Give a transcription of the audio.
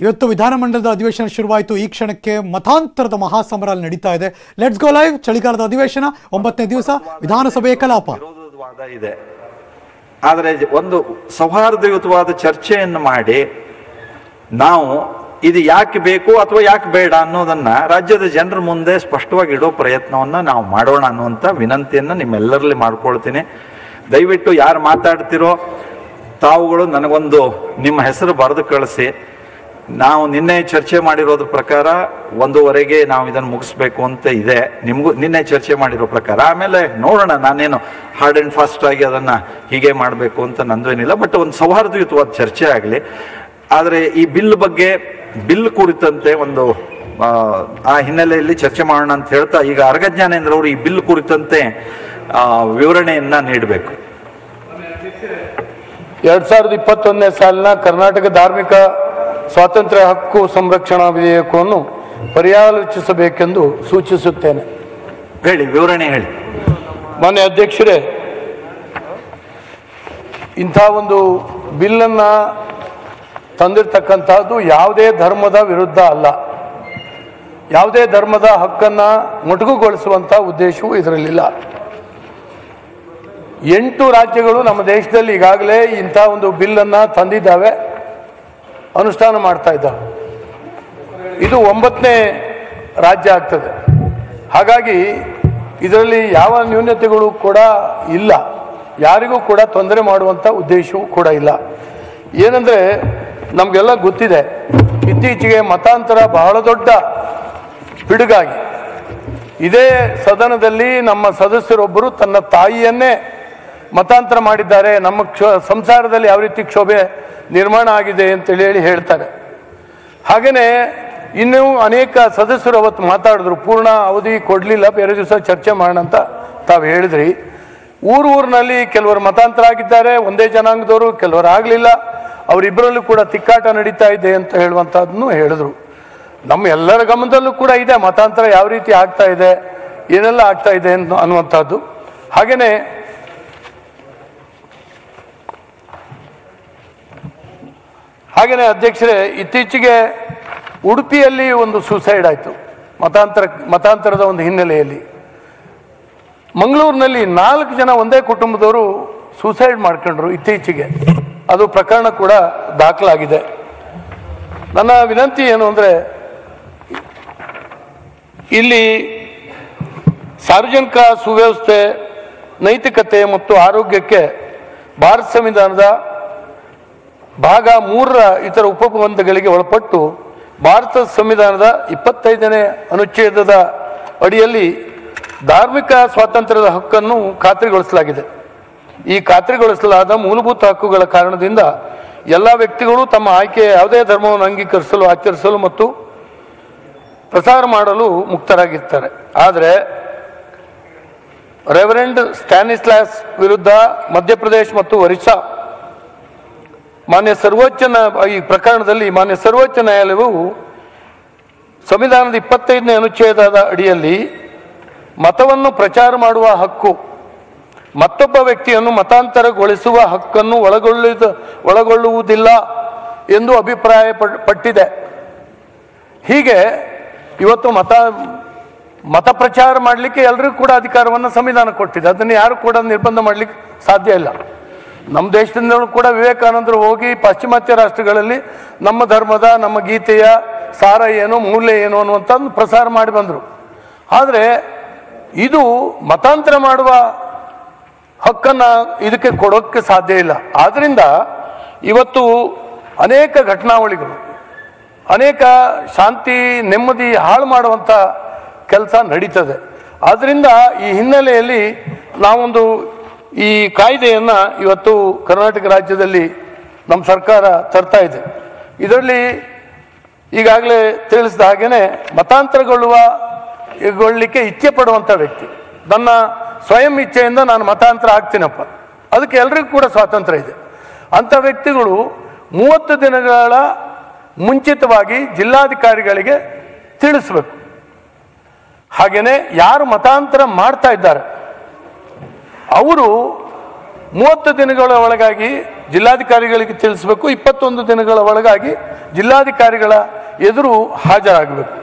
ಇವತ್ತು ವಿಧಾನಮಂಡಲದ ಅಧಿವೇಶನ ಶುರುವಾಯಿತು ಈ ಕ್ಷಣಕ್ಕೆ ಮತಾಂತರದ ಮಹಾಸಮರ ಅಲ್ಲಿ ನಡೀತಾ ಇದೆ ಲೆಟ್ಸ್ ಗೋ ಲೈವ್ ಚಳಿಗಾಲದ ಅಧಿವೇಶನ ಒಂಬತ್ತನೇ ದಿವಸ ವಿಧಾನಸಭೆಯ ಕಲಾಪ ವಿರೋಧವಾದ ಇದೆ ಆದರೆ ಒಂದು ಸೌಹಾರ್ದಯುತವಾದ ಚರ್ಚೆಯನ್ನು ಮಾಡಿ ನಾವು ಇದು ಯಾಕೆ ಬೇಕು ಅಥವಾ ಯಾಕೆ ಬೇಡ ಅನ್ನೋದನ್ನ ರಾಜ್ಯದ ಜನರ ಮುಂದೆ ಸ್ಪಷ್ಟವಾಗಿ ಇಡೋ ಪ್ರಯತ್ನವನ್ನ ನಾವು ಮಾಡೋಣ ಅನ್ನುವಂಥ ವಿನಂತಿಯನ್ನ ನಿಮ್ಮೆಲ್ಲರಲ್ಲಿ ಮಾಡ್ಕೊಳ್ತೀನಿ ದಯವಿಟ್ಟು ಯಾರು ಮಾತಾಡ್ತಿರೋ ತಾವುಗಳು ನನಗೊಂದು ನಿಮ್ಮ ಹೆಸರು ಬರೆದು ಕಳಿಸಿ ನಾವು ನಿನ್ನೆ ಚರ್ಚೆ ಮಾಡಿರೋದ್ರ ಪ್ರಕಾರ ಒಂದೂವರೆಗೆ ನಾವು ಇದನ್ನು ಮುಗಿಸ್ಬೇಕು ಅಂತ ಇದೆ ನಿಮಗೂ ನಿನ್ನೆ ಚರ್ಚೆ ಮಾಡಿರೋ ಪ್ರಕಾರ ಆಮೇಲೆ ನೋಡೋಣ ನಾನೇನು ಹಾರ್ಡ್ ಆ್ಯಂಡ್ ಫಾಸ್ಟ್ ಆಗಿ ಅದನ್ನ ಹೀಗೆ ಮಾಡಬೇಕು ಅಂತ ನಂದೇನಿಲ್ಲ ಬಟ್ ಒಂದು ಸೌಹಾರ್ದಯುತವಾದ ಚರ್ಚೆ ಆಗಲಿ ಆದರೆ ಈ ಬಿಲ್ ಬಗ್ಗೆ ಬಿಲ್ ಕುರಿತಂತೆ ಒಂದು ಆ, ಆ ಹಿನ್ನೆಲೆಯಲ್ಲಿ ಚರ್ಚೆ ಮಾಡೋಣ ಅಂತ ಹೇಳ್ತಾ ಈಗ ಅರ್ಗಜ್ಞಾನೇಂದ್ರ ಅವರು ಈ ಬಿಲ್ ಕುರಿತಂತೆ ಆ, ವಿವರಣೆಯನ್ನ ನೀಡಬೇಕು ಎರಡ್ ಸಾವಿರದ ಇಪ್ಪತ್ತೊಂದನೇ ಸಾಲಿನ ಕರ್ನಾಟಕ ಧಾರ್ಮಿಕ ಸ್ವಾತಂತ್ರ್ಯ ಹಕ್ಕು ಸಂರಕ್ಷಣಾ ವಿಧೇಯಕವನ್ನು ಪರ್ಯಾಲೋಚಿಸಬೇಕೆಂದು ಸೂಚಿಸುತ್ತೇನೆ ಹೇಳಿ ವಿವರಣೆ ಹೇಳಿ ಮಾನ್ಯ ಅಧ್ಯಕ್ಷರೇ ಇಂಥ ಒಂದು ಬಿಲ್ಲನ್ನು ತಂದಿರ್ತಕ್ಕಂಥದ್ದು ಯಾವುದೇ ಧರ್ಮದ ವಿರುದ್ಧ ಅಲ್ಲ ಯಾವುದೇ ಧರ್ಮದ ಹಕ್ಕನ್ನು ಮೊಟಕುಗೊಳಿಸುವಂಥ ಉದ್ದೇಶವೂ ಇದರಲ್ಲಿಲ್ಲ ಎಂಟು ರಾಜ್ಯಗಳು ನಮ್ಮ ದೇಶದಲ್ಲಿ ಈಗಾಗಲೇ ಇಂಥ ಒಂದು ಬಿಲ್ಲನ್ನು ತಂದಿದ್ದಾವೆ ಅನುಷ್ಠಾನ ಮಾಡ್ತಾ ಇದ್ದಾವೆ ಇದು ಒಂಬತ್ತನೇ ರಾಜ್ಯ ಆಗ್ತದೆ ಹಾಗಾಗಿ ಇದರಲ್ಲಿ ಯಾವ ನ್ಯೂನತೆಗಳು ಕೂಡ ಇಲ್ಲ ಯಾರಿಗೂ ಕೂಡ ತೊಂದರೆ ಮಾಡುವಂಥ ಉದ್ದೇಶವೂ ಕೂಡ ಇಲ್ಲ ಏನಂದರೆ ನಮಗೆಲ್ಲ ಗೊತ್ತಿದೆ ಇತ್ತೀಚೆಗೆ ಮತಾಂತರ ಬಹಳ ದೊಡ್ಡ ಪಿಡುಗಾಗಿ ಇದೇ ಸದನದಲ್ಲಿ ನಮ್ಮ ಸದಸ್ಯರೊಬ್ಬರು ತನ್ನ ತಾಯಿಯನ್ನೇ ಮತಾಂತರ ಮಾಡಿದ್ದಾರೆ ನಮ್ಮ ಕ್ಷೋ ಸಂಸಾರದಲ್ಲಿ ಯಾವ ರೀತಿ ಕ್ಷೋಭೆ ನಿರ್ಮಾಣ ಆಗಿದೆ ಅಂತೇಳಿ ಹೇಳಿ ಹೇಳ್ತಾರೆ ಹಾಗೆಯೇ ಇನ್ನೂ ಅನೇಕ ಸದಸ್ಯರು ಅವತ್ತು ಮಾತಾಡಿದ್ರು ಪೂರ್ಣ ಅವಧಿ ಕೊಡಲಿಲ್ಲ ಬೇರೆ ದಿವಸ ಚರ್ಚೆ ಮಾಡೋಣ ಅಂತ ತಾವು ಹೇಳಿದ್ರಿ ಊರು ಊರಿನಲ್ಲಿ ಕೆಲವರು ಮತಾಂತರ ಆಗಿದ್ದಾರೆ ಒಂದೇ ಜನಾಂಗದವರು ಕೆಲವರು ಆಗಲಿಲ್ಲ ಅವರಿಬ್ಬರಲ್ಲೂ ಕೂಡ ತಿಕ್ಕಾಟ ನಡೀತಾ ಇದೆ ಅಂತ ಹೇಳುವಂಥದ್ದನ್ನು ಹೇಳಿದ್ರು ನಮ್ಮ ಎಲ್ಲರ ಗಮನದಲ್ಲೂ ಕೂಡ ಇದೆ ಮತಾಂತರ ಯಾವ ರೀತಿ ಆಗ್ತಾ ಇದೆ ಏನೆಲ್ಲ ಆಗ್ತಾ ಇದೆ ಅನ್ನೋ- ಅನ್ನುವಂಥದ್ದು ಹಾಗೆಯೇ ಹಾಗೆಯೇ ಅಧ್ಯಕ್ಷರೇ ಇತ್ತೀಚೆಗೆ ಉಡುಪಿಯಲ್ಲಿ ಒಂದು ಸೂಸೈಡ್ ಆಯಿತು ಮತಾಂತರ ಮತಾಂತರದ ಒಂದು ಹಿನ್ನೆಲೆಯಲ್ಲಿ ಮಂಗಳೂರಿನಲ್ಲಿ ನಾಲ್ಕು ಜನ ಒಂದೇ ಕುಟುಂಬದವರು ಸೂಸೈಡ್ ಮಾಡ್ಕೊಂಡ್ರು ಇತ್ತೀಚೆಗೆ ಅದು ಪ್ರಕರಣ ಕೂಡ ದಾಖಲಾಗಿದೆ ನನ್ನ ವಿನಂತಿ ಏನು ಅಂದರೆ ಇಲ್ಲಿ ಸಾರ್ವಜನಿಕ ಸುವ್ಯವಸ್ಥೆ ನೈತಿಕತೆ ಮತ್ತು ಆರೋಗ್ಯಕ್ಕೆ ಭಾರತ ಸಂವಿಧಾನದ ಭಾಗ ಮೂರರ ಇತರ ಉಪಬಂಧಗಳಿಗೆ ಒಳಪಟ್ಟು ಭಾರತ ಸಂವಿಧಾನದ ಇಪ್ಪತ್ತೈದನೇ ಅನುಚ್ಛೇದದ ಅಡಿಯಲ್ಲಿ ಧಾರ್ಮಿಕ ಸ್ವಾತಂತ್ರ್ಯದ ಹಕ್ಕನ್ನು ಖಾತ್ರಿಗೊಳಿಸಲಾಗಿದೆ ಈ ಖಾತ್ರಿಗೊಳಿಸಲಾದ ಮೂಲಭೂತ ಹಕ್ಕುಗಳ ಕಾರಣದಿಂದ ಎಲ್ಲ ವ್ಯಕ್ತಿಗಳು ತಮ್ಮ ಆಯ್ಕೆಯ ಯಾವುದೇ ಧರ್ಮವನ್ನು ಅಂಗೀಕರಿಸಲು ಆಚರಿಸಲು ಮತ್ತು ಪ್ರಸಾರ ಮಾಡಲು ಮುಕ್ತರಾಗಿರ್ತಾರೆ ಆದರೆ ರೆವರೆಂಡ್ ಸ್ಟ್ಯಾನಿಸ್ಲಾಸ್ ವಿರುದ್ಧ ಮಧ್ಯಪ್ರದೇಶ್ ಮತ್ತು ಒರಿಸ್ಸಾ ಮಾನ್ಯ ಸರ್ವೋಚ್ಚ ನ್ಯಾ- ಈ ಪ್ರಕರಣದಲ್ಲಿ ಮಾನ್ಯ ಸರ್ವೋಚ್ಚ ನ್ಯಾಯಾಲಯವು ಸಂವಿಧಾನದ ಇಪ್ಪತ್ತೈದನೇ ಅನುಚ್ಛೇದದ ಅಡಿಯಲ್ಲಿ ಮತವನ್ನು ಪ್ರಚಾರ ಮಾಡುವ ಹಕ್ಕು ಮತ್ತೊಬ್ಬ ವ್ಯಕ್ತಿಯನ್ನು ಮತಾಂತರಗೊಳಿಸುವ ಹಕ್ಕನ್ನು ಒಳಗೊಳ್ಳಿದ ಒಳಗೊಳ್ಳುವುದಿಲ್ಲ ಎಂದು ಅಭಿಪ್ರಾಯ ಪಡ್- ಪಟ್ಟಿದೆ ಹೀಗೆ ಇವತ್ತು ಮತ ಮತ ಪ್ರಚಾರ ಮಾಡಲಿಕ್ಕೆ ಎಲ್ಲರಿಗೂ ಕೂಡ ಅಧಿಕಾರವನ್ನು ಸಂವಿಧಾನ ಕೊಟ್ಟಿದೆ ಅದನ್ನು ಯಾರು ಕೂಡ ನಿರ್ಬಂಧ ಮಾಡಲಿಕ್ಕೆ ಸಾಧ್ಯ ಇಲ್ಲ ನಮ್ಮ ದೇಶದಿಂದ ಕೂಡ ವಿವೇಕಾನಂದರು ಹೋಗಿ ಪಾಶ್ಚಿಮಾತ್ಯ ರಾಷ್ಟ್ರಗಳಲ್ಲಿ ನಮ್ಮ ಧರ್ಮದ ನಮ್ಮ ಗೀತೆಯ ಸಾರ ಏನು ಮೂಲ್ಯ ಏನು ಅನ್ನುವಂಥದ್ದು ಪ್ರಸಾರ ಮಾಡಿ ಬಂದರು ಆದರೆ ಇದು ಮತಾಂತರ ಮಾಡುವ ಹಕ್ಕನ್ನು ಇದಕ್ಕೆ ಕೊಡೋಕ್ಕೆ ಸಾಧ್ಯ ಇಲ್ಲ ಆದ್ದರಿಂದ ಇವತ್ತು ಅನೇಕ ಘಟನಾವಳಿಗಳು ಅನೇಕ ಶಾಂತಿ ನೆಮ್ಮದಿ ಹಾಳು ಮಾಡುವಂಥ ಕೆಲಸ ನಡೀತದೆ ಆದ್ದರಿಂದ ಈ ಹಿನ್ನೆಲೆಯಲ್ಲಿ ನಾವೊಂದು ಈ ಕಾಯ್ದೆಯನ್ನು ಇವತ್ತು ಕರ್ನಾಟಕ ರಾಜ್ಯದಲ್ಲಿ ನಮ್ಮ ಸರ್ಕಾರ ತರ್ತಾ ಇದೆ ಇದರಲ್ಲಿ ಈಗಾಗಲೇ ತಿಳಿಸಿದ ಹಾಗೇನೆ ಮತಾಂತರಗೊಳ್ಳುವ ಗೊಳ್ಳಿಕ್ಕೆ ಇಚ್ಛೆ ಪಡುವಂಥ ವ್ಯಕ್ತಿ ನನ್ನ ಸ್ವಯಂ ಇಚ್ಛೆಯಿಂದ ನಾನು ಮತಾಂತರ ಆಗ್ತೀನಪ್ಪ ಅದಕ್ಕೆ ಎಲ್ರಿಗೂ ಕೂಡ ಸ್ವಾತಂತ್ರ್ಯ ಇದೆ ಅಂಥ ವ್ಯಕ್ತಿಗಳು ಮೂವತ್ತು ದಿನಗಳ ಮುಂಚಿತವಾಗಿ ಜಿಲ್ಲಾಧಿಕಾರಿಗಳಿಗೆ ತಿಳಿಸ್ಬೇಕು ಹಾಗೆಯೇ ಯಾರು ಮತಾಂತರ ಮಾಡ್ತಾ ಇದ್ದಾರೆ ಅವರು ಮೂವತ್ತು ದಿನಗಳ ಒಳಗಾಗಿ ಜಿಲ್ಲಾಧಿಕಾರಿಗಳಿಗೆ ತಿಳಿಸಬೇಕು ಇಪ್ಪತ್ತೊಂದು ದಿನಗಳ ಒಳಗಾಗಿ ಜಿಲ್ಲಾಧಿಕಾರಿಗಳ ಎದುರು ಹಾಜರಾಗಬೇಕು